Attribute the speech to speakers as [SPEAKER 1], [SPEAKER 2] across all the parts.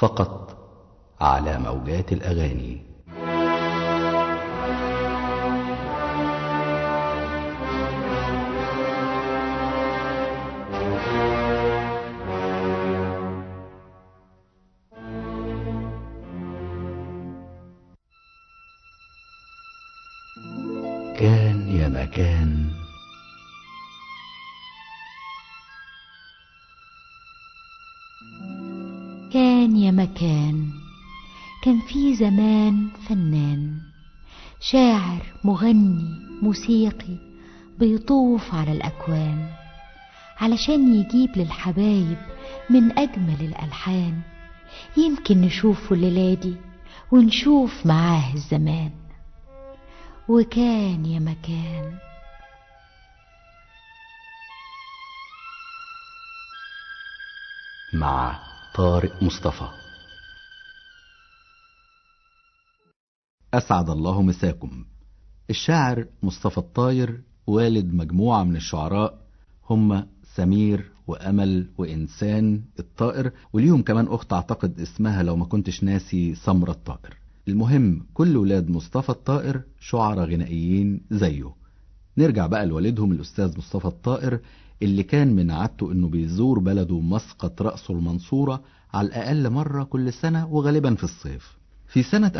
[SPEAKER 1] فقط على موجات الأغاني كان يا مكان
[SPEAKER 2] كان يا مكان كان في زمان فنان شاعر مغني موسيقي بيطوف على الأكوان علشان يجيب للحبايب من أجمل الألحان يمكن نشوفه الليلة دي ونشوف معاه الزمان وكان يا مكان
[SPEAKER 1] مع طارق مصطفى
[SPEAKER 3] أسعد الله مساكم الشاعر مصطفى الطاير والد مجموعة من الشعراء هم سمير وأمل وإنسان الطائر وليهم كمان أخت أعتقد اسمها لو ما كنتش ناسي سمرة الطائر المهم كل ولاد مصطفى الطائر شعراء غنائيين زيه نرجع بقى لوالدهم الأستاذ مصطفى الطائر اللي كان من عادته انه بيزور بلده مسقط رأسه المنصورة على الأقل مرة كل سنة وغالبا في الصيف في سنة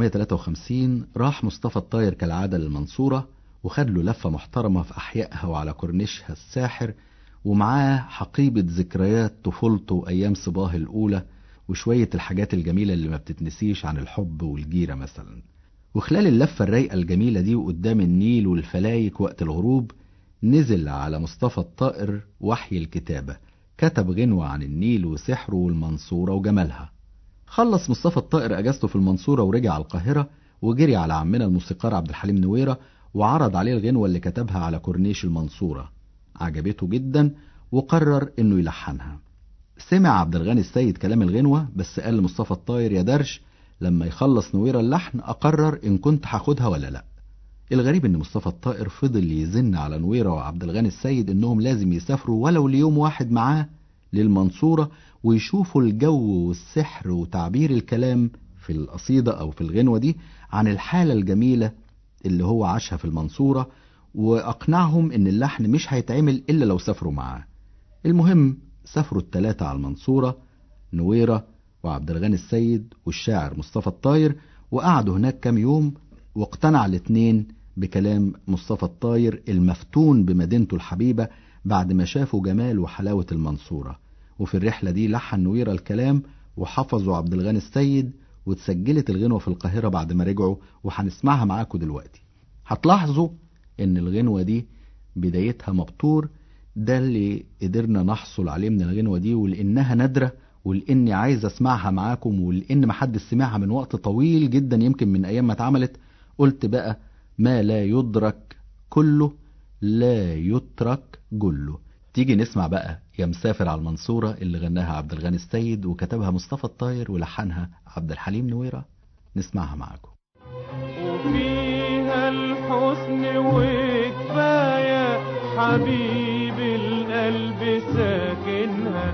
[SPEAKER 3] 1953 راح مصطفى الطاير كالعادة للمنصورة وخد له لفة محترمة في أحيائها وعلى كورنيشها الساحر ومعاه حقيبة ذكريات طفولته وأيام صباه الأولى وشوية الحاجات الجميلة اللي ما بتتنسيش عن الحب والجيرة مثلا وخلال اللفة الرايقة الجميلة دي وقدام النيل والفلايك وقت الغروب نزل على مصطفى الطائر وحي الكتابة كتب غنوة عن النيل وسحره والمنصورة وجمالها خلص مصطفى الطائر أجازته في المنصورة ورجع على القاهرة وجري على عمنا الموسيقار عبد الحليم نويرة وعرض عليه الغنوة اللي كتبها على كورنيش المنصورة عجبته جدا وقرر انه يلحنها سمع عبد الغني السيد كلام الغنوة بس قال لمصطفى الطاير يا درش لما يخلص نويرة اللحن أقرر إن كنت هاخدها ولا لأ الغريب ان مصطفى الطائر فضل يزن على نويرة وعبد الغني السيد انهم لازم يسافروا ولو ليوم واحد معاه للمنصورة ويشوفوا الجو والسحر وتعبير الكلام في القصيدة او في الغنوة دي عن الحالة الجميلة اللي هو عاشها في المنصورة واقنعهم ان اللحن مش هيتعمل الا لو سافروا معاه المهم سافروا التلاتة على المنصورة نويرة وعبد الغني السيد والشاعر مصطفى الطاير وقعدوا هناك كام يوم واقتنع الاتنين بكلام مصطفى الطاير المفتون بمدينته الحبيبة بعد ما شافوا جمال وحلاوة المنصورة وفي الرحلة دي لحن نويرة الكلام وحفظوا عبد الغني السيد واتسجلت الغنوة في القاهرة بعد ما رجعوا وهنسمعها معاكم دلوقتي هتلاحظوا ان الغنوة دي بدايتها مبتور ده اللي قدرنا نحصل عليه من الغنوة دي ولانها نادرة ولاني عايز اسمعها معاكم ولان محدش سمعها من وقت طويل جدا يمكن من ايام ما اتعملت قلت بقى ما لا يدرك كله لا يترك جله تيجي نسمع بقى يا مسافر على المنصورة اللي غناها عبد الغني السيد وكتبها مصطفى الطاير ولحنها عبد الحليم نويرة نسمعها معاكم
[SPEAKER 4] وفيها الحسن وكفاية حبيب القلب ساكنها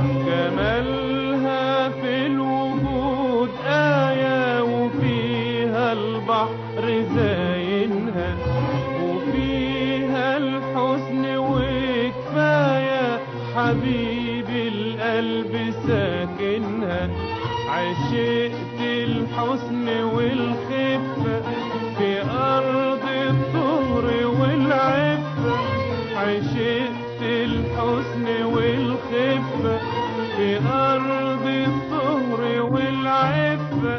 [SPEAKER 4] جمالها في الوجود آية وفيها البحر زاينها وفيها الحسن وكفاية حبيب القلب ساكنها عشقت الحسن والخفة في أرض الطهر والعفة عشقت الحسن والخفة في أرض الطهر والعفة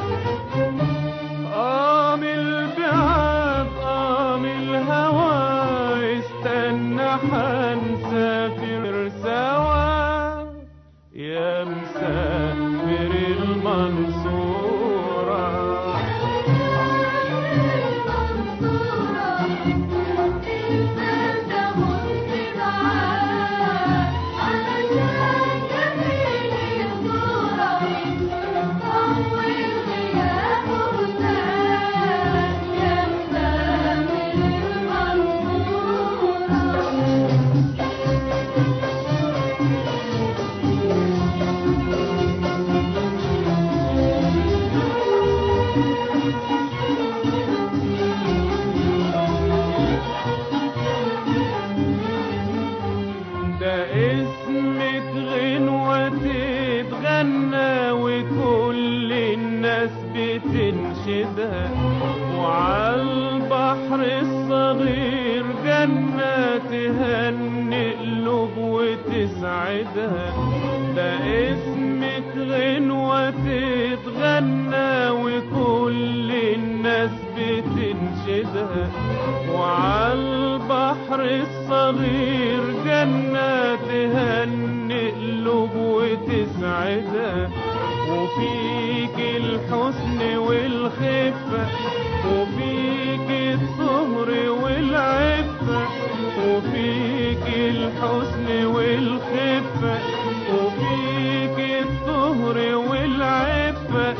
[SPEAKER 4] قام البعاد قام الهوى استنى حنسافر سوا يا مسافر المنصورة بتنشدها وعالبحر الصغير جنة تهني قلوب وتسعدها ده اسمك غنوة تتغنى وكل الناس بتنشدها وعالبحر الصغير جنة تهني قلوب وتسعدها وفيك الحسن والخفة وفيك الطهر والعفة وفيك الحسن والخفة وفيك الطهر والعفة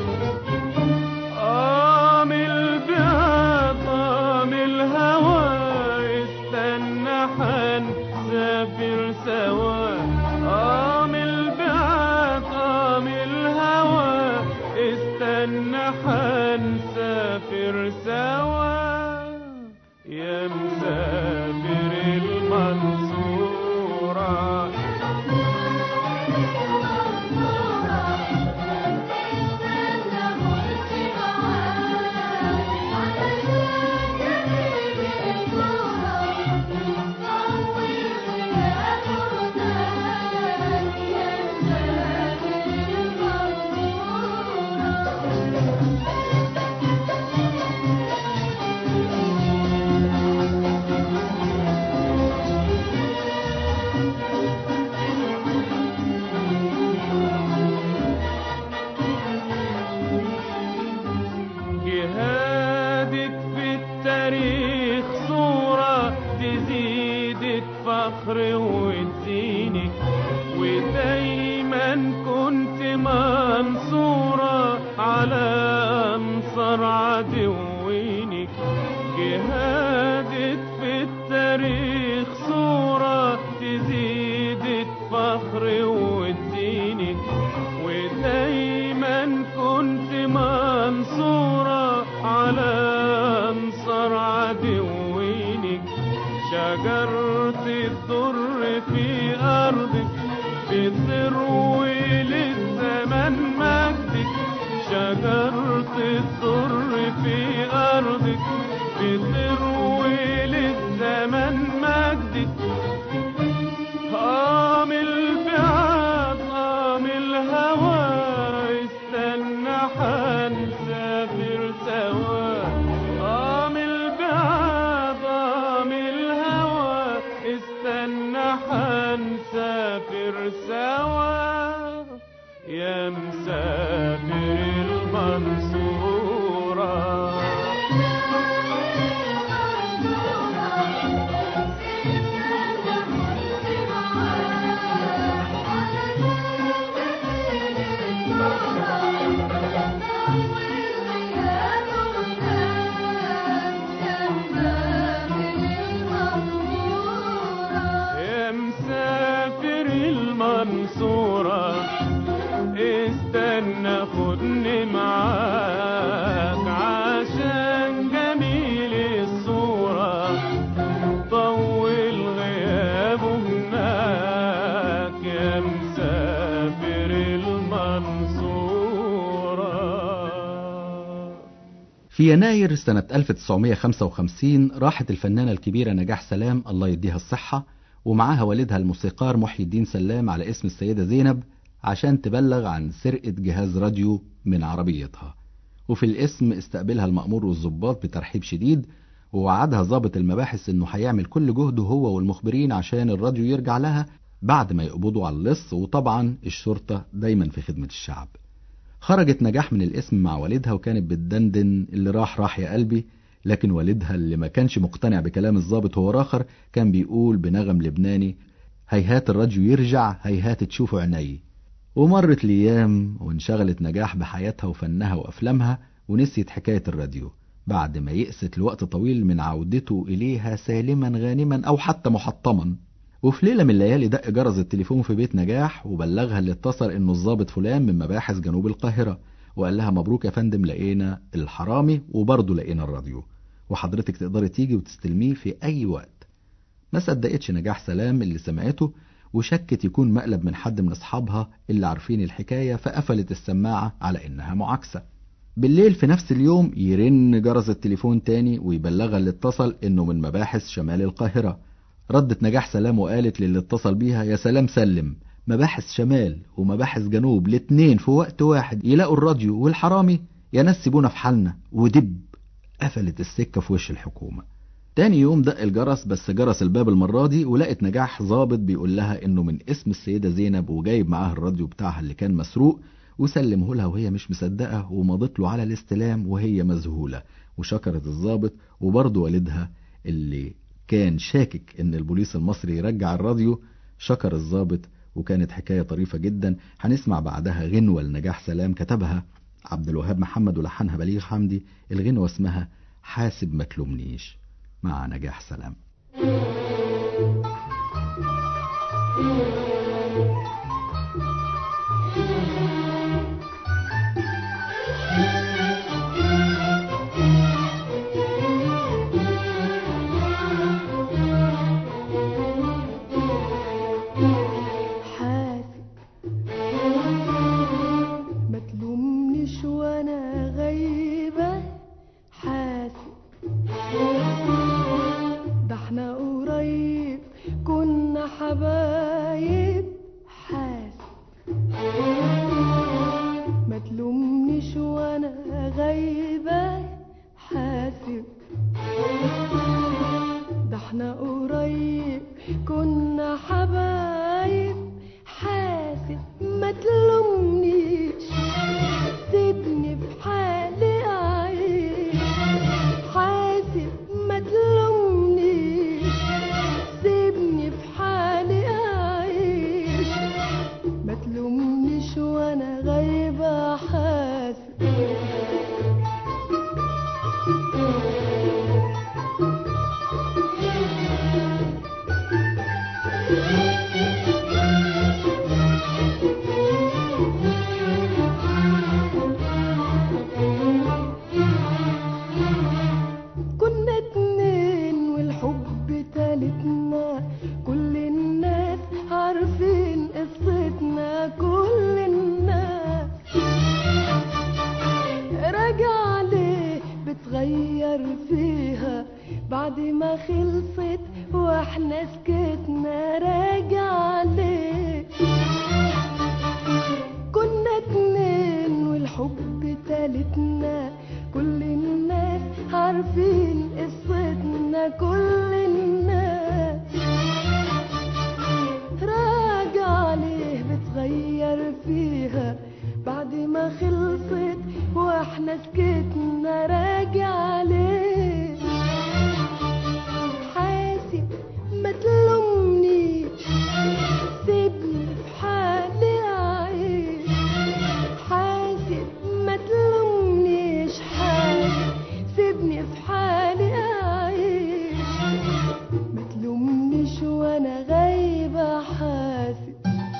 [SPEAKER 4] قام البعاد قام الهوى استنى حنسافر سوا قام البعاد قام الهوى استنى حنسافر سوا يا مسافر المنصورة جهادك في التاريخ صورة تزيدك فخر وتزينك ودايما كنت منصورة على أنصار عدوينك جهادك في التاريخ صورة تزيدك فخر وتزينك ودايما كنت منصورة على أنصار عدوينك شجرة الضر في أرضك بتروي للزمن مجدك شجرة الضر في أرضك بتروي للزمن مجدك قام البعاد قام الهوى استنى حنسافر سوا قام البعاد قام الهوى استنى حنسافر سوا يا مسافر المنصورة يا مسافر المنصورة استنى خدني معاك عشان جميل الصورة طول غيابه هناك يا مسافر المنصورة
[SPEAKER 3] في يناير سنة 1955 راحت الفنانة الكبيرة نجاح سلام الله يديها الصحة ومعاها والدها الموسيقار محي الدين سلام على اسم السيدة زينب عشان تبلغ عن سرقة جهاز راديو من عربيتها وفي الاسم استقبلها المأمور والضباط بترحيب شديد ووعدها ضابط المباحث انه هيعمل كل جهده هو والمخبرين عشان الراديو يرجع لها بعد ما يقبضوا على اللص وطبعا الشرطة دايما في خدمة الشعب خرجت نجاح من الاسم مع والدها وكانت بتدندن اللي راح راح يا قلبي لكن والدها اللي ما كانش مقتنع بكلام الضابط هو راخر كان بيقول بنغم لبناني هيهات الراديو يرجع هيهات تشوفوا عيني ومرت الايام وانشغلت نجاح بحياتها وفنها وافلامها ونسيت حكايه الراديو بعد ما يئست لوقت طويل من عودته اليها سالما غانما او حتى محطما وفي ليله من الليالي دق جرس التليفون في بيت نجاح وبلغها اللي اتصل انه الضابط فلان من مباحث جنوب القاهره وقال لها مبروك يا فندم لقينا الحرامي وبرضه لقينا الراديو وحضرتك تقدري تيجي وتستلميه في اي وقت ما صدقتش نجاح سلام اللي سمعته وشكت يكون مقلب من حد من اصحابها اللي عارفين الحكايه فقفلت السماعه على انها معاكسه بالليل في نفس اليوم يرن جرس التليفون تاني ويبلغها اللي اتصل انه من مباحث شمال القاهرة ردت نجاح سلام وقالت للي اتصل بيها يا سلام سلم مباحث شمال ومباحث جنوب الاتنين في وقت واحد يلاقوا الراديو والحرامي يا ناس سيبونا في حالنا ودب قفلت السكة في وش الحكومة تاني يوم دق الجرس بس جرس الباب المرة دي ولقت نجاح ظابط بيقول لها انه من اسم السيدة زينب وجايب معاها الراديو بتاعها اللي كان مسروق وسلمه لها وهي مش مصدقة ومضت له على الاستلام وهي مذهولة وشكرت الظابط وبرضه والدها اللي كان شاكك ان البوليس المصري يرجع الراديو شكر الظابط وكانت حكاية طريفة جدا هنسمع بعدها غنوة لنجاح سلام كتبها عبد الوهاب محمد ولحنها بليغ حمدي الغنوة اسمها حاسب ما تلومنيش مع نجاح سلام
[SPEAKER 5] حاسب ما تلومنيش وانا غايبة حاسب ده احنا قريب كنا حبايب حاسب ما تلومنيش وانا غايبة حاسب ده احنا قريب كنا حبايب حاسب ما تلومنيش سيبني في حالي اعيش حاسب ما تلومنيش سيبني في حالي اعيش ما تلومنيش وانا غايبة حاسب كنا اتنين والحب تالتنا كل الناس عارفين قصتنا كل الناس راجع ليه بتغير فيها بعد ما خلصت واحنا سكتنا راجع ليه كنا اتنين والحب تالتنا كل الناس عارفين قصتنا كل الناس راجع ليه بتغير فيها بعد ما خلصت واحنا سكتنا راجع ليه حاسب ما تلومنيش سيبني في حالي اعيش حاسب ما تلومنيش حاسب سيبني في حالي اعيش ما تلومنيش وانا غايبة حاسب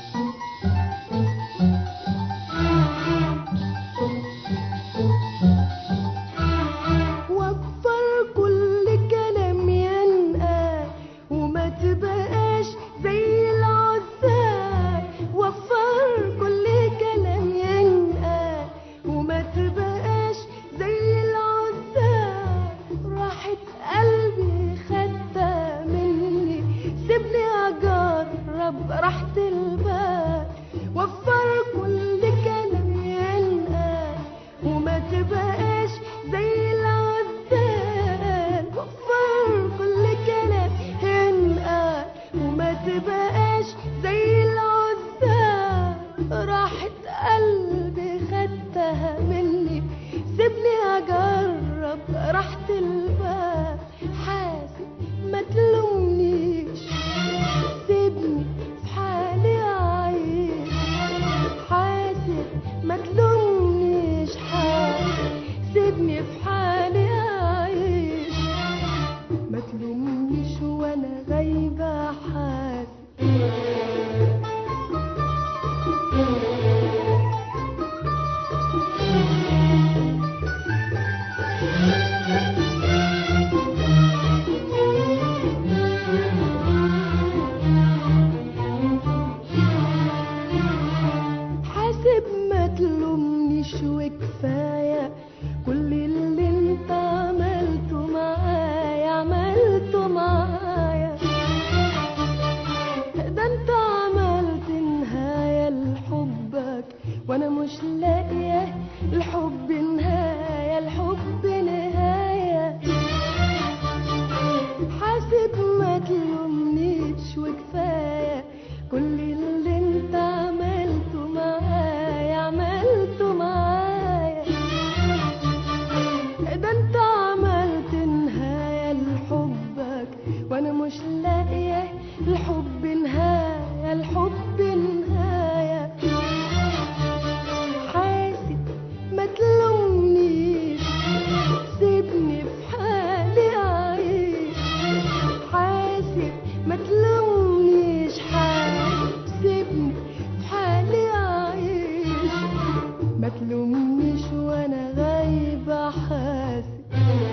[SPEAKER 5] وفر كل كلام ينقال وما تبقاش زي العزال وفر كل كلام ينقال وما تبقاش زي العزال راحت قلبي خدتها مني سيبني اجرب راحة البال وفر كل كلام ينقال وما تبقاش زي العزال وفر كل كلام ينقال وما تبقاش زي العزال راحت قلبي خدتها مني سيبني اجرب راحة البال حاسب ما تلومنيش سيبني في حالي اعيش حاسب ما تلومنيش حاسب سيبني في حالي اعيش ما تلومنيش وانا غايبة حاسب حاسب ما تلومنيش تلومنيش وكفاية كل اللي انت عملته معايا عملته معايا ده انت عملت نهاية لحبك وانا مش لاقية الحب نهاية الحب نهاية حاسب ما تلومنيش وكفاية كل اللي انت عملته معايا عملته معايا ده انت عملت نهاية لحبك وانا مش لاقية الحب نهاية الحب نهاية حاسب ما تلومنيش سيبني في حالي اعيش حاسب ما تلومنيش حاسب سيبني في حالي اعيش ما تلومنيش وانا غايبة حاسب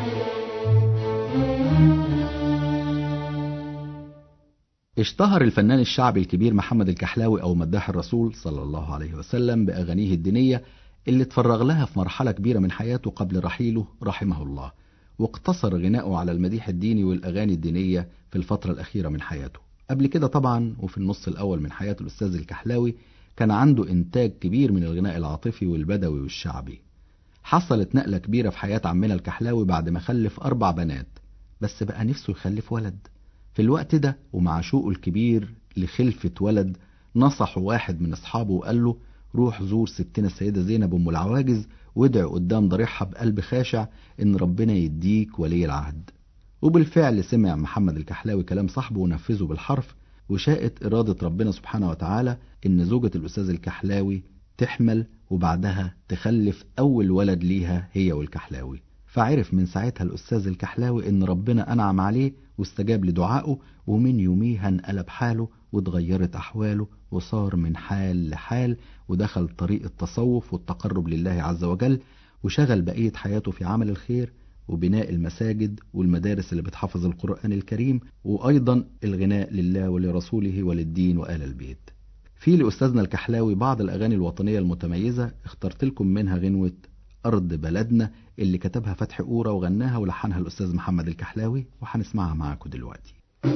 [SPEAKER 3] اشتهر الفنان الشعبي الكبير محمد الكحلاوي أو مداح الرسول صلى الله عليه وسلم بأغانيه الدينية اللي اتفرغ لها في مرحلة كبيرة من حياته قبل رحيله رحمه الله واقتصر غناؤه على المديح الديني والأغاني الدينية في الفترة الأخيرة من حياته قبل كده طبعا وفي النص الأول من حياة الأستاذ الكحلاوي كان عنده إنتاج كبير من الغناء العاطفي والبدوي والشعبي حصلت نقلة كبيرة في حياة عمنا الكحلاوي بعد ما خلف أربع بنات بس بقى نفسه يخلف ولد في الوقت ده ومع شوقه الكبير لخلفة ولد نصحه واحد من أصحابه وقال له روح زور ستنا السيدة زينب أم العواجز وادعي قدام ضريحها بقلب خاشع إن ربنا يديك ولي العهد وبالفعل سمع محمد الكحلاوي كلام صاحبه ونفذه بالحرف وشاءت إرادة ربنا سبحانه وتعالى إن زوجة الأستاذ الكحلاوي تحمل وبعدها تخلف أول ولد ليها هي والكحلاوي فعرف من ساعتها الأستاذ الكحلاوي إن ربنا أنعم عليه واستجاب لدعائه ومن يوميها انقلب حاله واتغيرت أحواله وصار من حال لحال ودخل طريق التصوف والتقرب لله عز وجل وشغل بقية حياته في عمل الخير وبناء المساجد والمدارس اللي بتحفظ القرآن الكريم وأيضا الغناء لله ولرسوله وللدين وآل البيت في لأستاذنا الكحلاوي بعض الأغاني الوطنية المتميزة اخترت لكم منها غنوة أرض بلدنا اللي كتبها فتحي قورة وغناها ولحنها الأستاذ محمد الكحلاوي وهنسمعها معاكم دلوقتي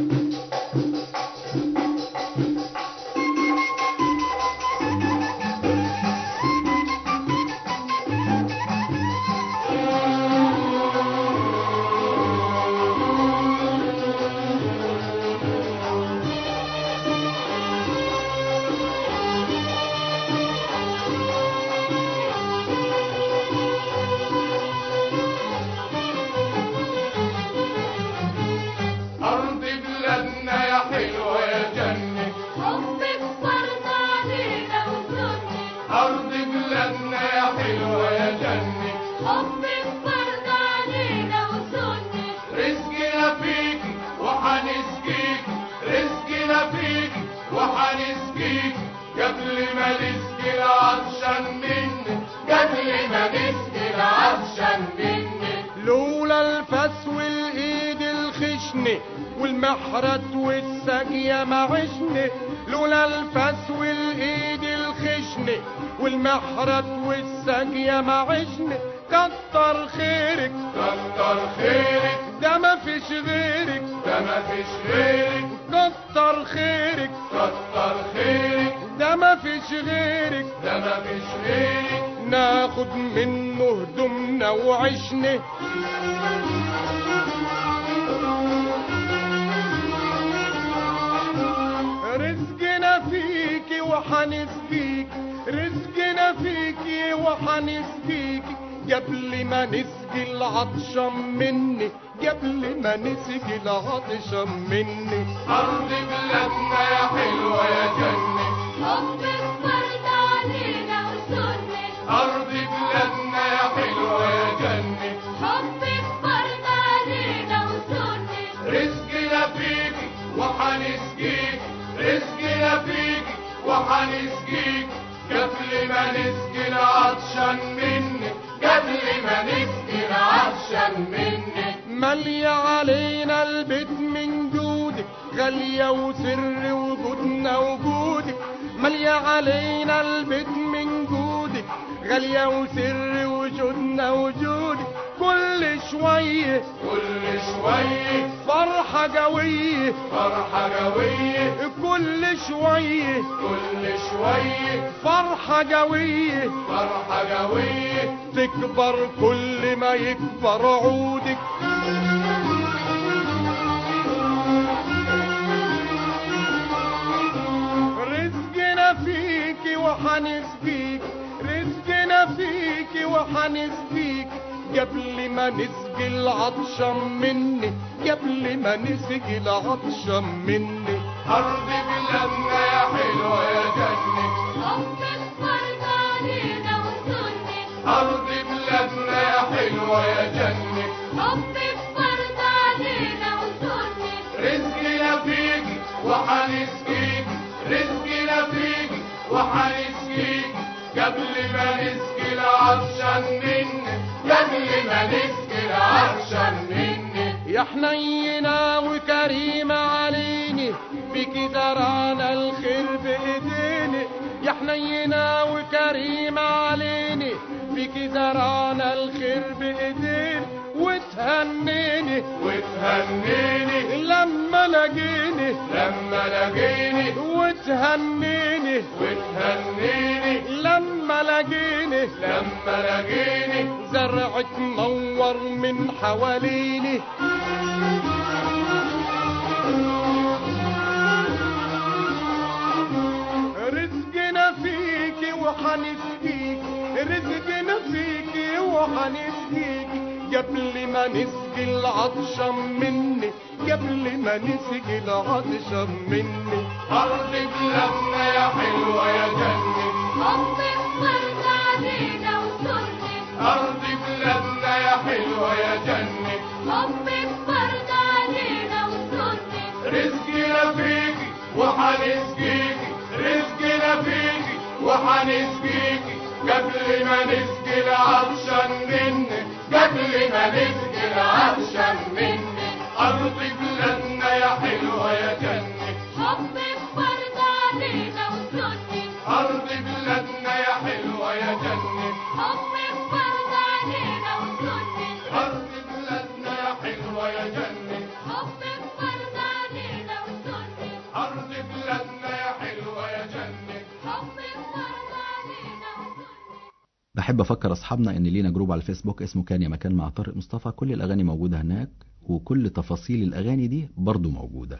[SPEAKER 4] أرض بلادنا يا حلوة يا جنة
[SPEAKER 5] حبك فرض علينا وسنة
[SPEAKER 4] أرض بلادنا يا حلوة يا جنة
[SPEAKER 5] حبك فرض علينا وسنة
[SPEAKER 4] رزقنا فيكي وحنسقيك رزقنا فيكي وحنسقيك قبل ما نسقي العطشان منك قبل ما نسقي العطشان منك لولا الفس والايد الخشنة والمحرد والساقية ما عشنا لولا الفس والايد الخشنة والمحرد والساقية ما عشنا كتر خيرك كتر خيرك ده ما فيش غيرك ده ما فيش غيرك كتر خيرك كتر خيرك ده ما فيش غيرك ده ما فيش غيرك ناخد منه هدومنا وعشنا رزقنا فيكي وحنسقيك رزقنا فيكي وحنسقيك قبل ما نسقي العطشان مني قبل ما نسقي العطشان مني أرض بلادنا يا حلوة يا جنة
[SPEAKER 5] حبك فرض علينا وسنة
[SPEAKER 4] أرض بلادنا يا حلوة يا جنة
[SPEAKER 5] حبك فرض علينا وسنة
[SPEAKER 4] رزقنا فيكي وحنسقيك رزقنا فيكي وحنسقيك قبل ما نسقي العطشان منك قبل ما نسقي العطشان منك مالية علينا البيت من جودك غالية وسر وجودنا وجودك مالية علينا البيت من جودك
[SPEAKER 6] غالية وسر وجودنا وجودي كل شوية
[SPEAKER 4] كل شوية
[SPEAKER 6] فرحة قوية
[SPEAKER 4] فرحة قوية
[SPEAKER 6] كل شوية
[SPEAKER 4] كل شوية
[SPEAKER 6] فرحة قوية
[SPEAKER 4] فرحة قوية
[SPEAKER 6] تكبر كل ما يكبر عودك رزقنا فيك وحنسقيك رزقنا فيك وحنسقيك قبل ما نسقي العطشان مني قبل ما نسقي العطشان مني
[SPEAKER 4] أرض بلادنا يا حلوة يا جنة
[SPEAKER 5] حبك فرض علينا وسنة
[SPEAKER 4] أرض بلادنا يا حلوة يا جنة
[SPEAKER 5] حبك فرض علينا وسنة
[SPEAKER 4] رزقنا فيك وحنسقيك رزقنا فيك وحنسقيك قبل ما نسقي العطشان منك قبل ما نسقي العطشان منك
[SPEAKER 6] يا حنينة وكريمة عليني بك زرعنا الخير بإيديني يا حنينة وكريمة عليني بك زرعنا الخير بإيديني وتهنيني
[SPEAKER 4] وتهنيني
[SPEAKER 6] لما لقيني
[SPEAKER 4] لما لقيني
[SPEAKER 6] وتهنيني
[SPEAKER 4] وتهنيني
[SPEAKER 6] لما لقيني
[SPEAKER 4] لما لقيني
[SPEAKER 6] زرعك نور من حواليني رزقنا فيك وحنسقيك رزقنا فيك وحنسقيك قبل ما نسقي العطشان مني قبل ما نسقي العطشان مني
[SPEAKER 4] أرض بلادنا يا حلوة يا جنة
[SPEAKER 5] حبك فرض علينا وسنة
[SPEAKER 4] أرض بلادنا يا حلوة يا جنة
[SPEAKER 5] حبك فرض علينا وسنة
[SPEAKER 4] رزقنا فيك وحنسقيك رزقنا فيك وحنسقيك قبل ما نسقي العطشان منك قبل ما نسقي العطشان منك أرض بلادنا يا حلوة يا جنة
[SPEAKER 5] حبك فرض علينا وسنة
[SPEAKER 4] أرض بلادنا يا حلوة يا جنة
[SPEAKER 5] حبك فرض علينا وسنة
[SPEAKER 4] أرض بلادنا يا حلوة يا جنة
[SPEAKER 5] حبك فرض علينا وسنة
[SPEAKER 4] أرض بلادنا يا حلوة يا جنة
[SPEAKER 5] حبك فرض علينا وسنة
[SPEAKER 3] بحب افكر اصحابنا ان لينا جروب على الفيسبوك اسمه كان يا مكان مع طارق مصطفى كل الاغاني موجوده هناك وكل تفاصيل الاغاني دي برضو موجوده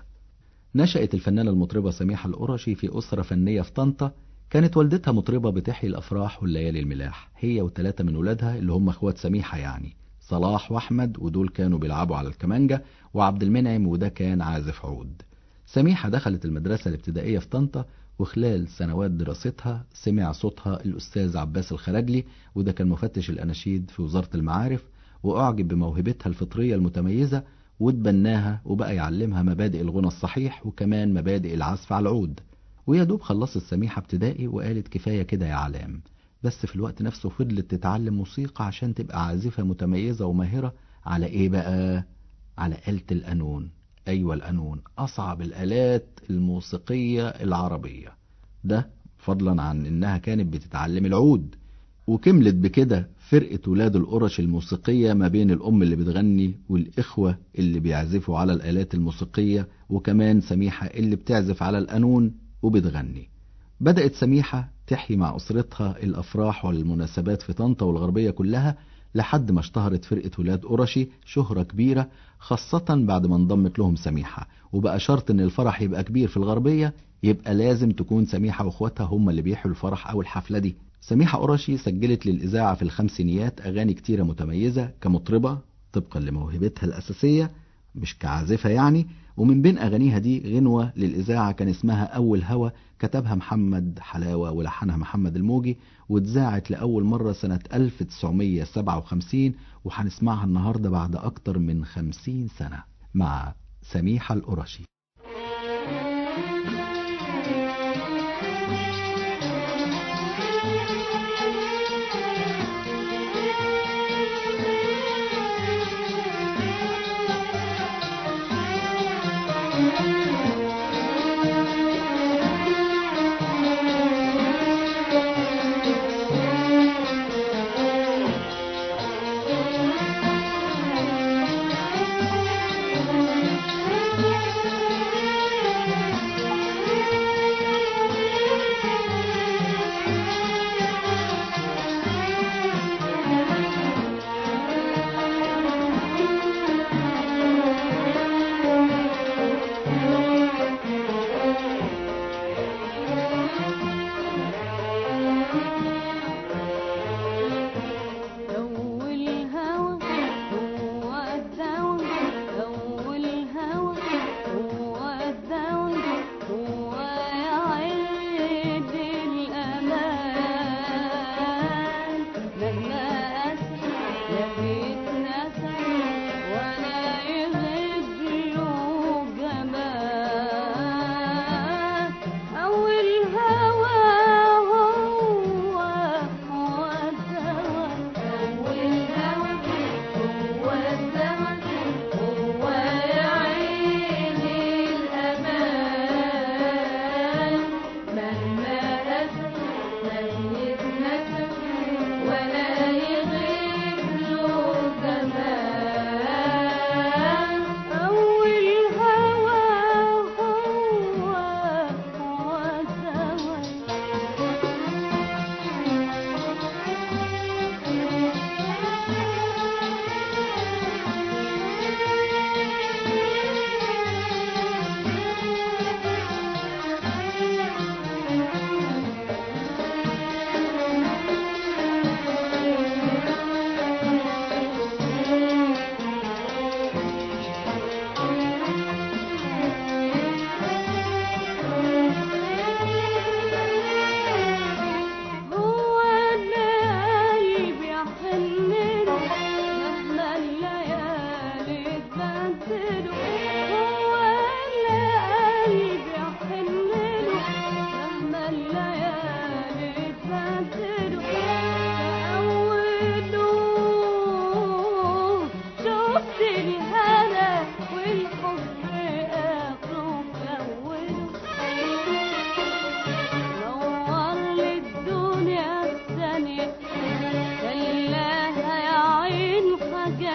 [SPEAKER 3] نشأت الفنانة المطربة سميحة القرشي في أسرة فنية في طنطا كانت والدتها مطربة بتحيي الأفراح والليالي الملاح هي وثلاثة من ولادها اللي هم اخوات سميحة يعني صلاح وأحمد ودول كانوا بيلعبوا على الكمانجة وعبد المنعم وده كان عازف عود سميحة دخلت المدرسة الابتدائية في طنطا وخلال سنوات دراستها سمع صوتها الأستاذ عباس الخرجلي وده كان مفتش الأناشيد في وزارة المعارف وأعجب بموهبتها الفطرية المتميزة وتبناها وبقى يعلمها مبادئ الغنى الصحيح وكمان مبادئ العزف على العود ويا دوب خلصت سميحة ابتدائي وقالت كفاية كده يا علام بس في الوقت نفسه فضلت تتعلم موسيقى عشان تبقى عازفة متميزة وماهرة على ايه بقى على آلة القانون ايوه القانون اصعب الالات الموسيقية العربية ده فضلا عن انها كانت بتتعلم العود وكملت بكده فرقة ولاد القرش الموسيقية ما بين الأم اللي بتغني والإخوة اللي بيعزفوا على الآلات الموسيقية وكمان سميحة اللي بتعزف على القانون وبتغني بدأت سميحة تحيي مع أسرتها الأفراح والمناسبات في طنطا والغربية كلها لحد ما اشتهرت فرقة ولاد قرشي شهرة كبيرة خاصة بعد ما انضمت لهم سميحة وبقى شرط ان الفرح يبقى كبير في الغربية يبقى لازم تكون سميحة واخواتها هم اللي بيحيوا الفرح او الحفلة دي سميحة قرشي سجلت للإذاعة في الخمسينيات أغاني كتيرة متميزة كمطربة طبقا لموهبتها الأساسية مش كعازفة يعني ومن بين أغانيها دي غنوة للإذاعة كان اسمها أول هوى كتبها محمد حلاوة ولحنها محمد الموجي واتذاعت لأول مرة سنة 1957 وهنسمعها النهاردة بعد أكتر من 50 سنة مع سميحة القرشي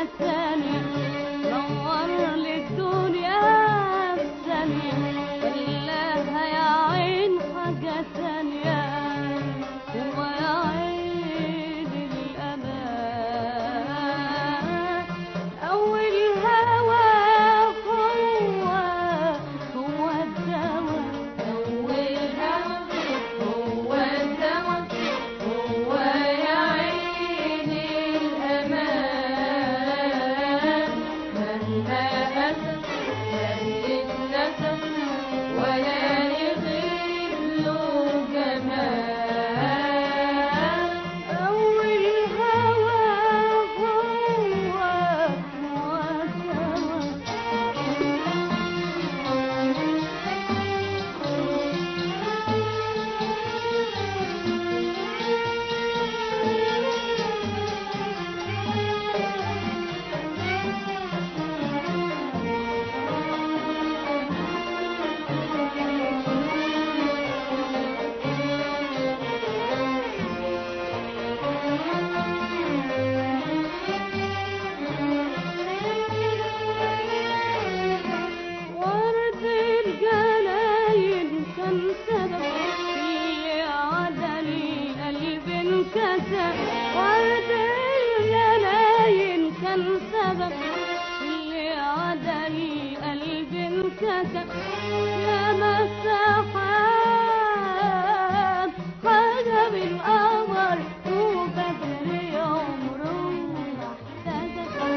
[SPEAKER 7] ثانية نور لي الدنيا ثانية خلاها يا عين حاجة ثانية هو يا عين الأمان أول هوى هو هو الدواء أول هوى هو الدواء هو يا عين الأمان مهما أسف لن يتنسف ولا يغيب له جمال أول هوى هو هو ورد الجلايل كان سبب اللي عدل قلب انكسر ورد الجلايل كان سبب اللي عدل قلب انكسر يا مسحاب حاجة بالقمر وبدر عمره ما احتسب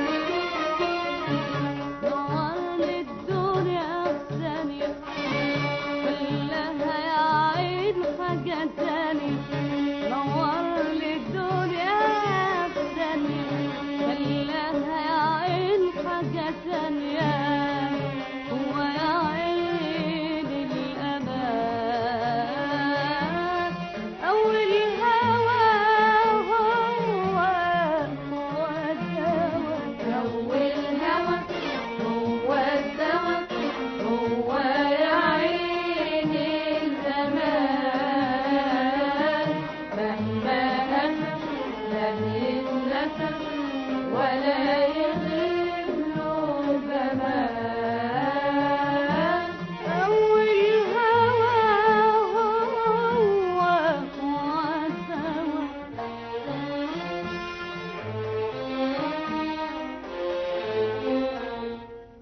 [SPEAKER 7] نور للدنيا ثانية كلها يا عين حاجة تانية نور للدنيا ثانية كلها يا عين حاجة تانية هو يا عين الأمان أول هوى هو هو الدواء أول هوى هو الدواء هو يا عين الأمان مهما أسف لن يتنسف ولا يغيب له جمال أول هوى هو هو الدواء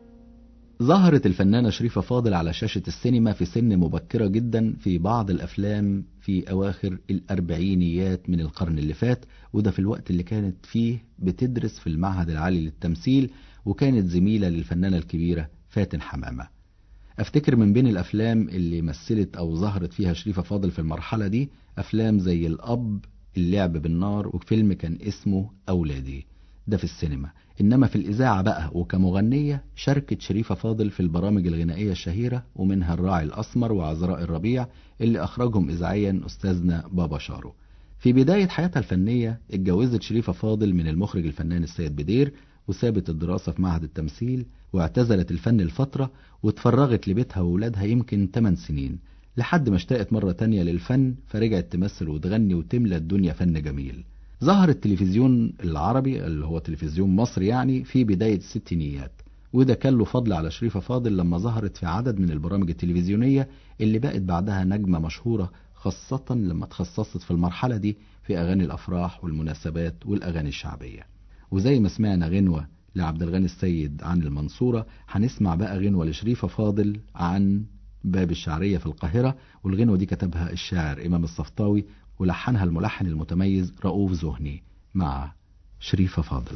[SPEAKER 3] ظهرت الفنانة شريفة فاضل على شاشة السينما في سن مبكرة جدا في بعض الأفلام في أواخر الأربعينيات من القرن اللي فات وده في الوقت اللي كانت فيه بتدرس في المعهد العالي للتمثيل وكانت زميلة للفنانة الكبيرة فاتن حمامة أفتكر من بين الأفلام اللي مثلت أو ظهرت فيها شريفة فاضل في المرحلة دي أفلام زي الأب اللعب بالنار وفيلم كان اسمه أولادي ده في السينما إنما في الإذاعة بقى وكمغنية شاركت شريفة فاضل في البرامج الغنائية الشهيرة ومنها الراعي الأسمر وعذراء الربيع اللي أخرجهم إذاعيا أستاذنا بابا شارو في بداية حياتها الفنية اتجوزت شريفة فاضل من المخرج الفنان السيد بدير وسابت الدراسة في معهد التمثيل واعتزلت الفن لفترة واتفرغت لبيتها وولادها يمكن 8 سنين لحد ما اشتاقت مرة تانية للفن فرجعت تمثل وتغني وتملى الدنيا فن جميل ظهر التلفزيون العربي اللي هو تلفزيون مصر يعني في بداية الستينيات وده كان له فضل على شريفة فاضل لما ظهرت في عدد من البرامج التلفزيونية اللي بقت بعدها نجمة مشهورة خاصة لما تخصصت في المرحلة دي في أغاني الأفراح والمناسبات والأغاني الشعبية وزي ما سمعنا غنوة لعبد الغني السيد عن المنصورة هنسمع بقى غنوة لشريفة فاضل عن باب الشعرية في القاهرة والغنوة دي كتبها الشاعر إمام الصفطاوي ولحنها الملحن المتميز رؤوف زهني مع شريفة فاضل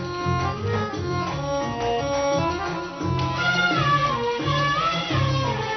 [SPEAKER 7] Thank you.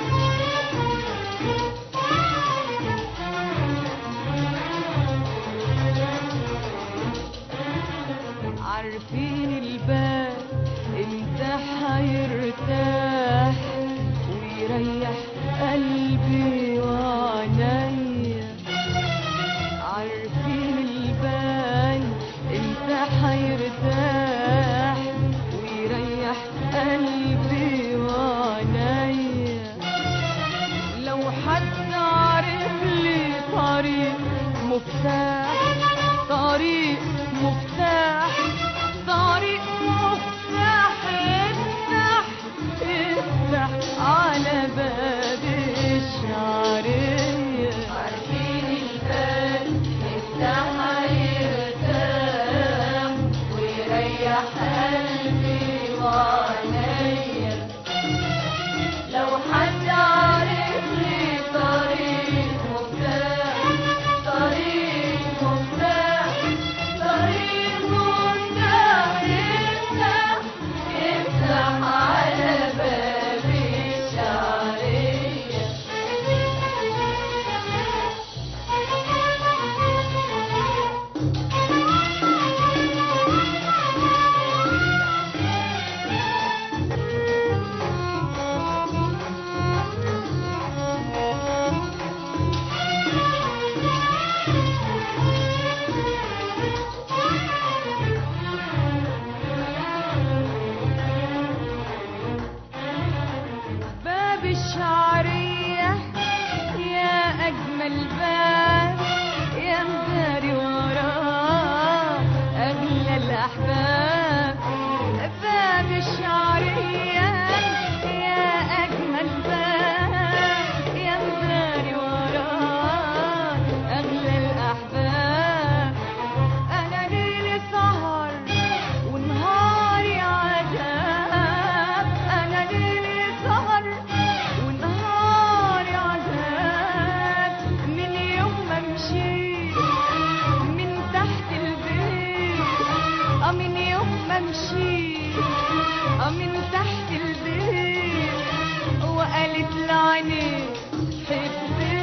[SPEAKER 7] الشعرية يا أجمل باب يا مداري وراه أغلى الأحباب باب الشعرية يا أجمل باب يا مداري وراه أغلى الأحباب أنا ليلي سهر ونهاري عذاب أنا ليلي سهر ونهاري عذاب من يوم ما مشيت من تحت البيت اه من يوم ما مشيت اه من تحت البيت وقالت لعني حبي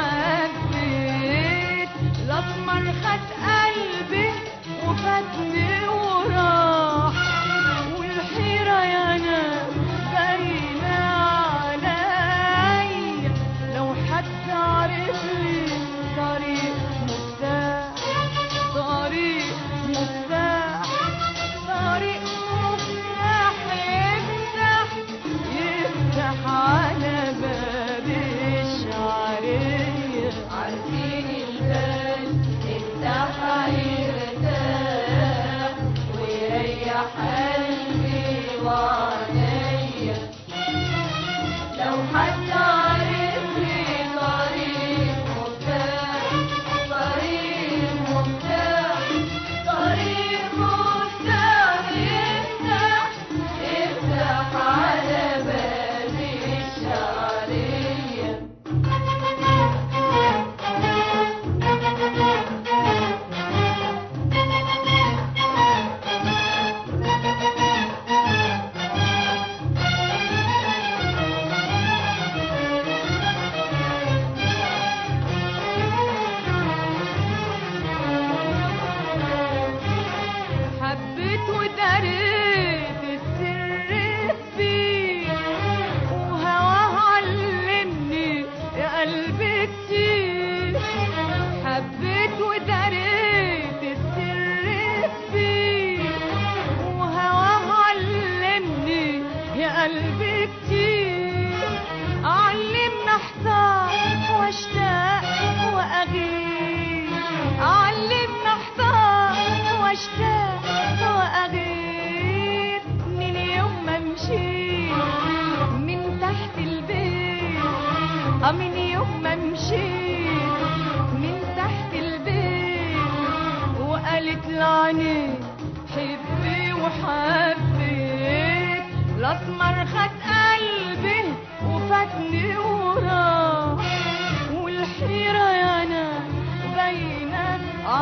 [SPEAKER 7] وحبيت الاسمر خد قلبي وفاتني وراح والحيرة يا ناس باينة عليا لو حد عرف لي طريق مفتاح طريق مفتاح طريق مفتاح يفتح يفتح على باب الشعرية عارفين البال افتح يرتاح ويريح قلبي وعينيا لو حد عرف لي طريق مفتاح طريق مفتاح طريق مفتاح يفتح يفتح على باب الشعرية حبيت وداريت السر فيه وهواه علمني يا قلبي كتير حبيت وداريت السر فيه وهواه علمني يا قلبي كتير علمنا احتار واشتاق واغير علمنا احتار واشتاق واغير من يوم ما مشيت من تحت البيت اه من يوم ما مشيت من تحت البيت وقالت لعني حبي وحبيت الاسمر خد قلبي وفاتني وراه والحيرة يا ناس باينة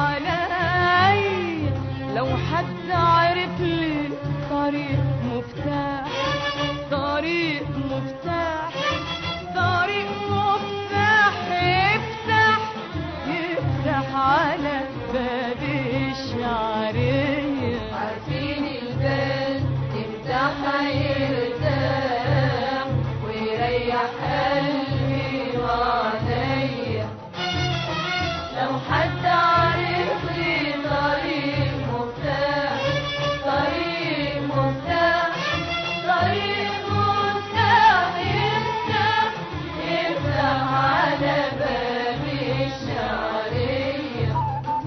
[SPEAKER 7] عليا لو حد عرف لي طريق مفتاح طريق مفتاح طريق مفتاح يفتح يفتح على باب الشعرية عارفين البال تفتح يرتاح ويريح قلبي وعينيا لو حد عرف لي طريق مفتاح طريق مفتاح طريق مفتاح يفتح يفتح على باب الشعرية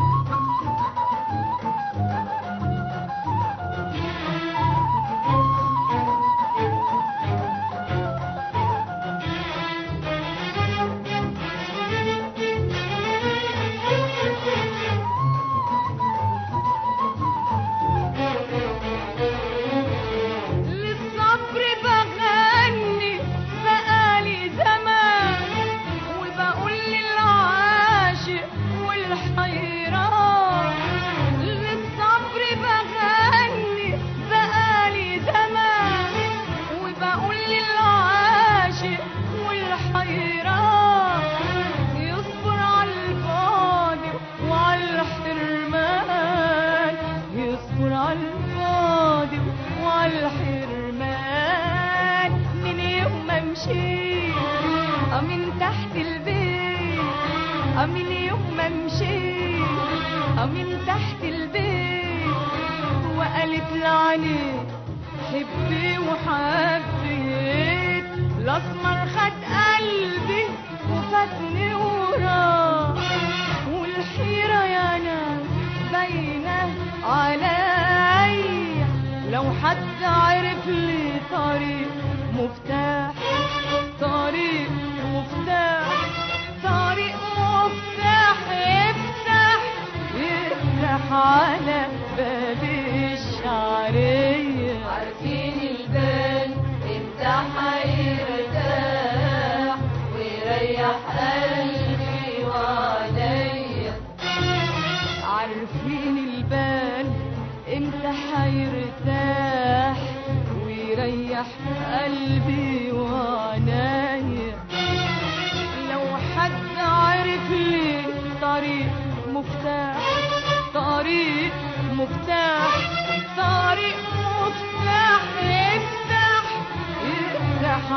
[SPEAKER 7] للصبر بغني بقالي زمان وبقول للعاشق والحيران للصبر بغني بقالي زمان وبقول للعاشق والحيران يصبر على الفاضي وعلى الحرمان يصبر على الفاضي وعلى الحرمان من يوم ما مشيت آه من تحت البيت آه من يوم ما مشيت آه من تحت البيت وقالت لعني حبي وحبيت الاسمر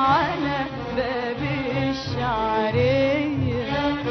[SPEAKER 7] على باب الشعرية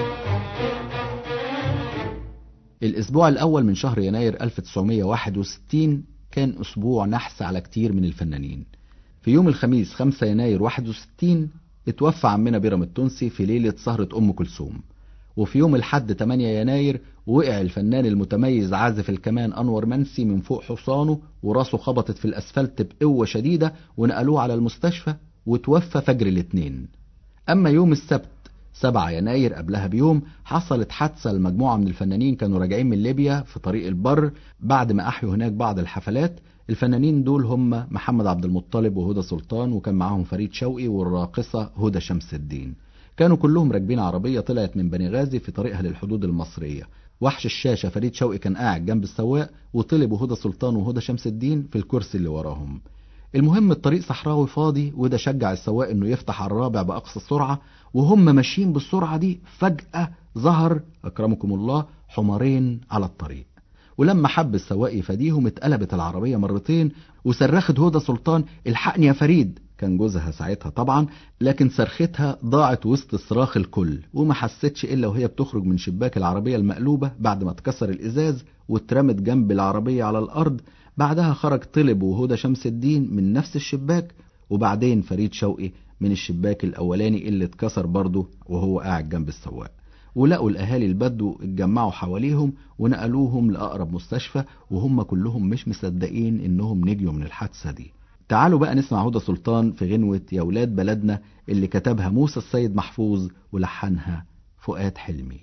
[SPEAKER 3] الأسبوع الأول من شهر يناير 1961 كان أسبوع نحس على كتير من الفنانين في يوم الخميس 5 يناير 61 اتوفى عمنا بيرام التونسي في ليلة سهرة أم كلثوم وفي يوم الحد 8 يناير وقع الفنان المتميز عازف الكمان أنور منسي من فوق حصانه وراسه خبطت في الأسفلت بقوة شديدة ونقلوه على المستشفى وتوفى فجر الاثنين أما يوم السبت 7 يناير قبلها بيوم حصلت حادثة لمجموعة من الفنانين كانوا راجعين من ليبيا في طريق البر بعد ما أحيوا هناك بعض الحفلات الفنانين دول هم محمد عبد المطلب وهدى سلطان وكان معاهم فريد شوقي والراقصة هدى شمس الدين كانوا كلهم راكبين عربية طلعت من بني غازي في طريقها للحدود المصرية وحش الشاشة فريد شوقي كان قاعد جنب السواق وطلب هدى سلطان وهدى شمس الدين في الكرسي اللي وراهم المهم الطريق صحراوي فاضي وده شجع السواق انه يفتح على الرابع باقصى سرعه وهم ماشيين بالسرعه دي فجاه ظهر اكرمكم الله حمارين على الطريق ولما حب السواق يفاديهم اتقلبت العربيه مرتين وصرخت هدى سلطان الحقني يا فريد كان جوزها ساعتها طبعا لكن صرختها ضاعت وسط صراخ الكل وما حستش الا وهي بتخرج من شباك العربيه المقلوبه بعد ما اتكسر الازاز واترمت جنب العربيه على الارض بعدها خرج طلب وهدى شمس الدين من نفس الشباك وبعدين فريد شوقي من الشباك الاولاني اللي اتكسر برضه وهو قاعد جنب السواق ولقوا الاهالي البدو اتجمعوا حواليهم ونقلوهم لاقرب مستشفى وهم كلهم مش مصدقين انهم نجوا من الحادثه دي تعالوا بقى نسمع هدى سلطان في غنوة يا ولاد بلدنا اللي كتبها موسى السيد محفوظ ولحنها فؤاد حلمي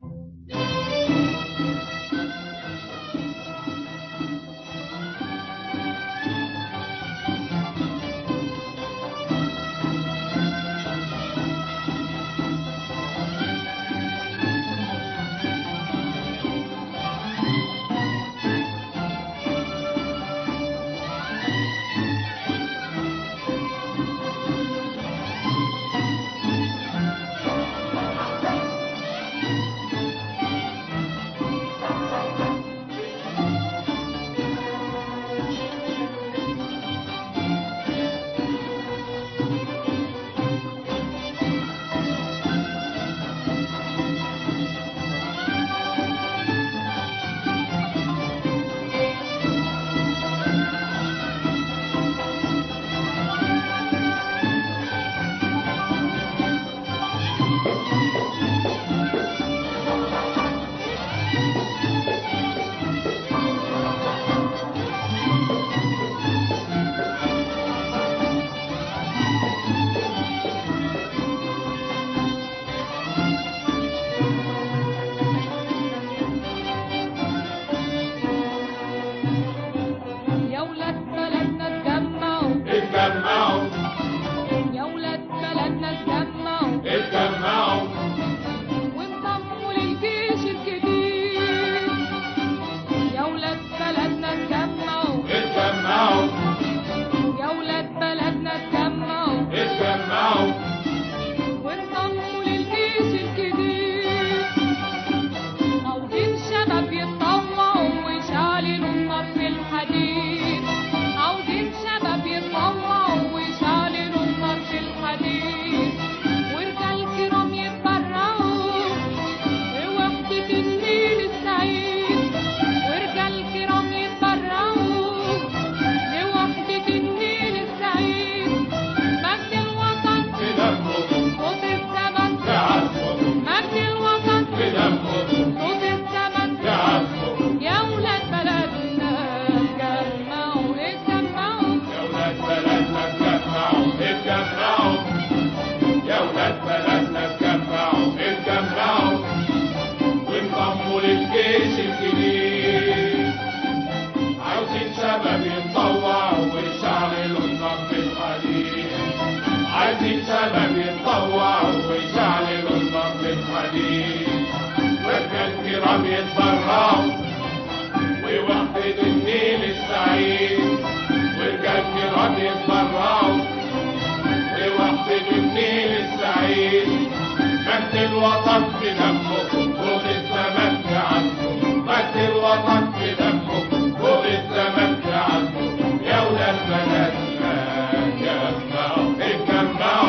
[SPEAKER 7] يا ولاد بلدنا اتجمعوا
[SPEAKER 4] اتجمعوا
[SPEAKER 7] يا ولاد بلدنا اتجمعوا
[SPEAKER 4] اتجمعوا
[SPEAKER 7] وانضموا للجيش الجديد يا ولاد بلدنا اتجمعوا
[SPEAKER 4] اتجمعوا
[SPEAKER 7] يا ولاد بلدنا اتجمعوا
[SPEAKER 4] اتجمعوا
[SPEAKER 7] وانضموا للجيش الجديد عاوزين شباب يتطوعوا ويشعللوا النار في الحديد عاوزين شباب يتطوعوا ويشعللوا النار في الحديد ورجال كرام يتبرعوا بوحدة النيل السعيد ورجال كرام يتبرعوا بوحدة النيل السعيد مجد الوطن
[SPEAKER 4] بدمهم
[SPEAKER 7] صوت الزمن
[SPEAKER 4] بعزمهم
[SPEAKER 7] مجد الوطن
[SPEAKER 4] بدمهم
[SPEAKER 7] صوت الزمن
[SPEAKER 4] بعزمهم
[SPEAKER 7] يا ولاد بلدنا اتجمعوا اتجمعوا
[SPEAKER 4] يا ولاد بلدنا اتجمعوا اتجمعوا يا ولاد بلدنا اتجمعوا اتجمعوا وانضموا للجيش الجديد عاوزين شباب يتطوعوا ويشعللوا النار في الحديد عايزين شباب يتطوعوا ويشعللوا النار في الحديد ورجال كرام يتبرعوا ويوحدوا النيل السعيد ورجال كرام يتبرعوا ويوحدوا النيل السعيد مجد الوطن بدمكم فوق الزمن عنكم مجد الوطن بدمكم فوق الزمن عنكم يا ولاد بلدنا اتجمعوا اتجمعوا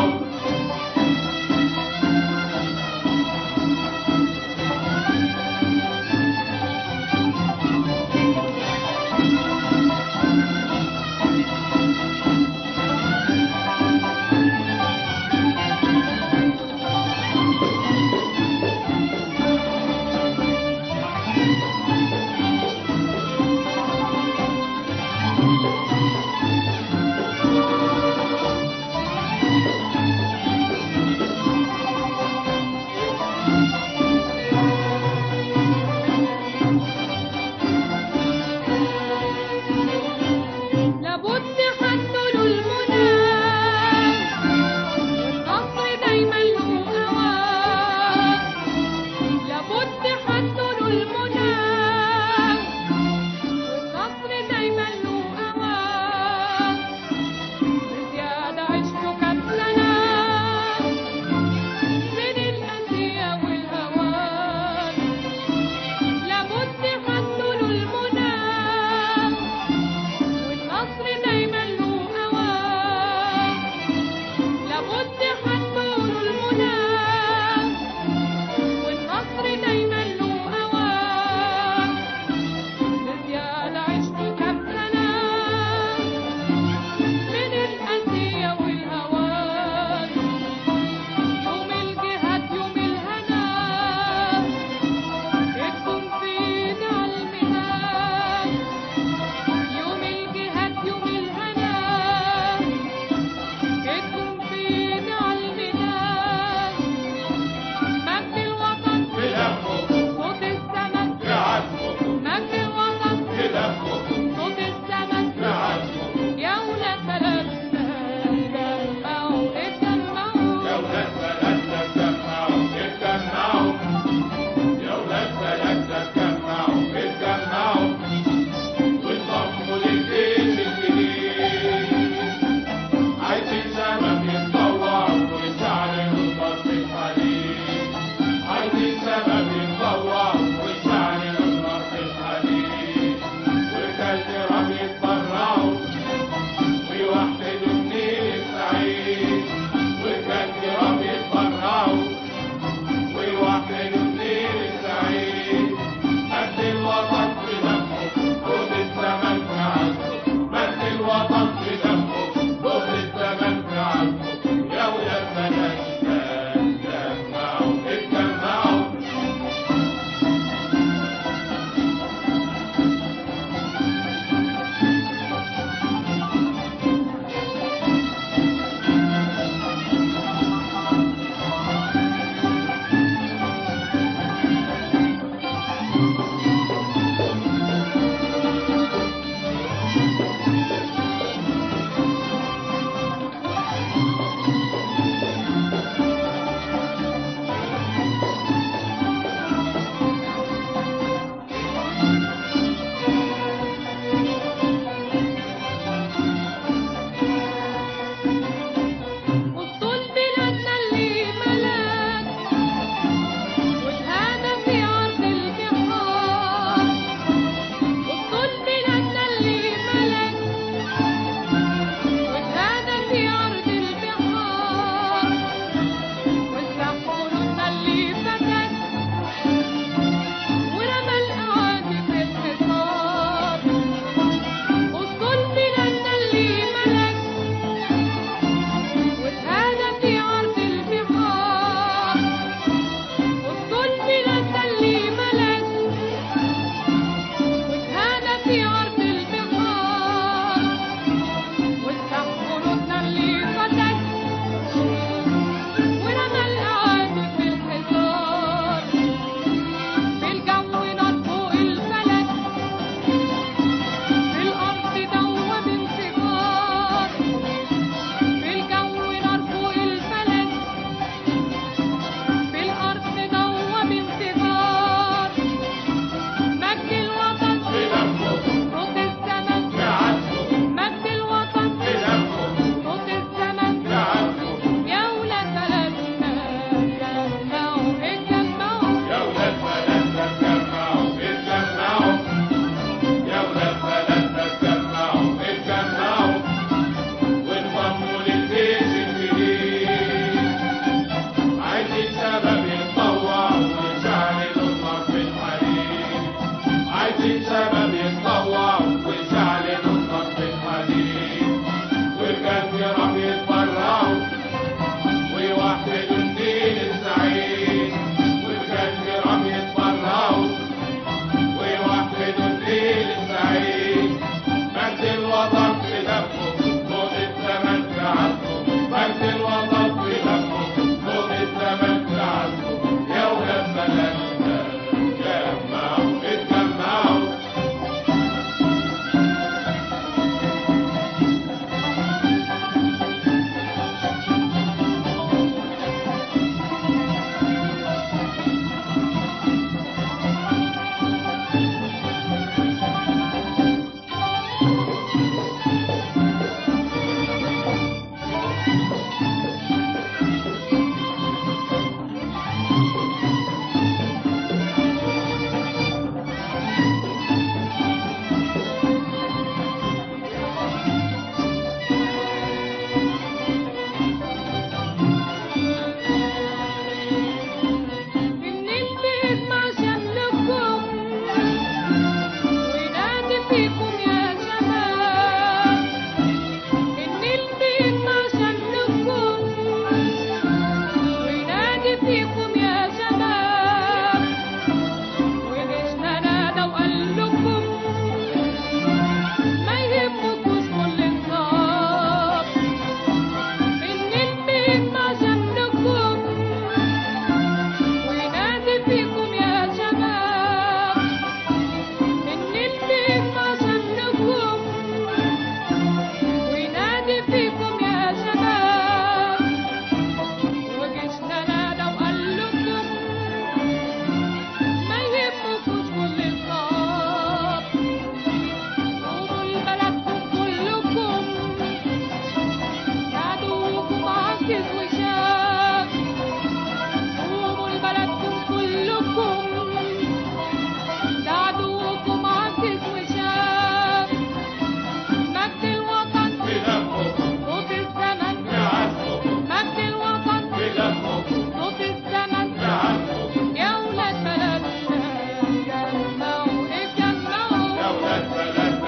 [SPEAKER 7] عكس وشاف قوموا لبلدكم كلكم ده عدوكم عكس وشاف مجد الوطن صوت الزمن مجد الوطن صوت الزمن يا ولاد بلدنا اتجمعوا اتجمعوا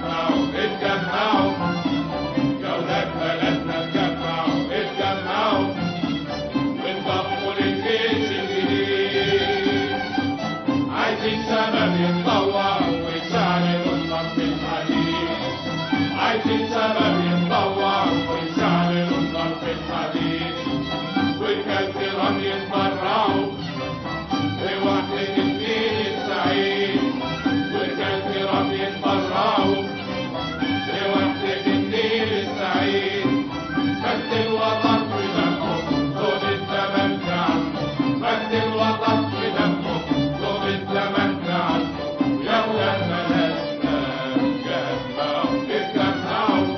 [SPEAKER 4] عايزين شباب يتطوع ويشعلوا النار في الحديد عايزين شباب يتطوع ويشعلوا النار في الحديد والكثيران يتبرعوا بوحدة الدين السعيد والكثيران يتبرعوا بوحدة الدين السعيد مجد الوطن ودمه صوت الزمن عنه مجد الوطن ودمه صوت الزمن عنه يا ولاد بلدنا اتجمعوا اتجمعوا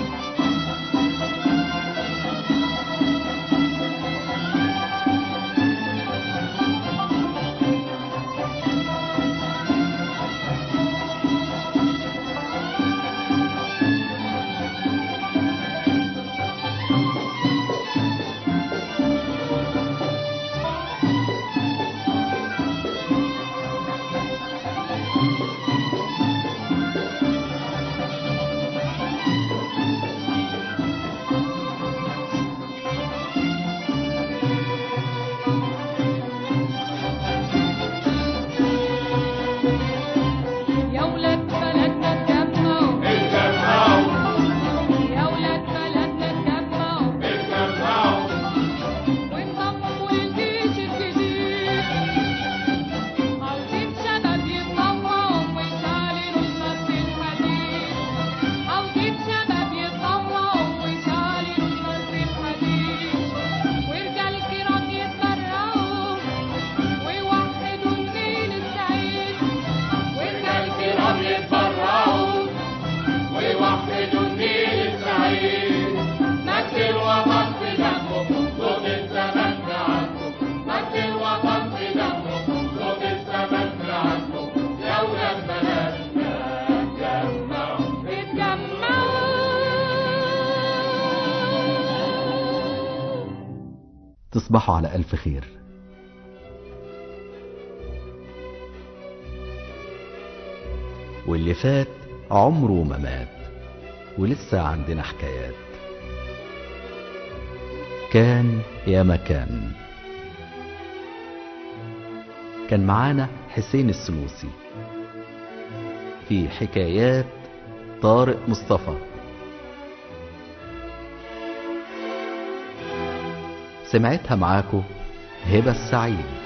[SPEAKER 7] يا ولاد بلدنا اتجمعوا
[SPEAKER 4] اتجمعوا
[SPEAKER 7] يا ولاد بلدنا اتجمعوا
[SPEAKER 4] اتجمعوا
[SPEAKER 7] وانضموا للجيش الجديد عاوزين شباب يتطوعوا ويشعلوا النار في الحديد عاوزين شباب يتطوعوا ويشعلوا النار في الحديد ورجال كرام يتبرعوا ويوحدوا النيل السعيد ورجال كرام يتبرعوا
[SPEAKER 4] ويوحدوا النيل السعيد مجد الوطن في دمه صوت الزمن عنه مجد الوطن في دمه صوت الزمن عنه يا ولاد بلدنا اتجمعوا
[SPEAKER 7] اتجمعوا
[SPEAKER 3] تصبحوا على ألف خير
[SPEAKER 1] واللي فات عمره ما مات ولسه عندنا حكايات كان يا مكان كان معانا حسين السلوسي في حكايات طارق مصطفى سمعتها معاكو هبة السعيد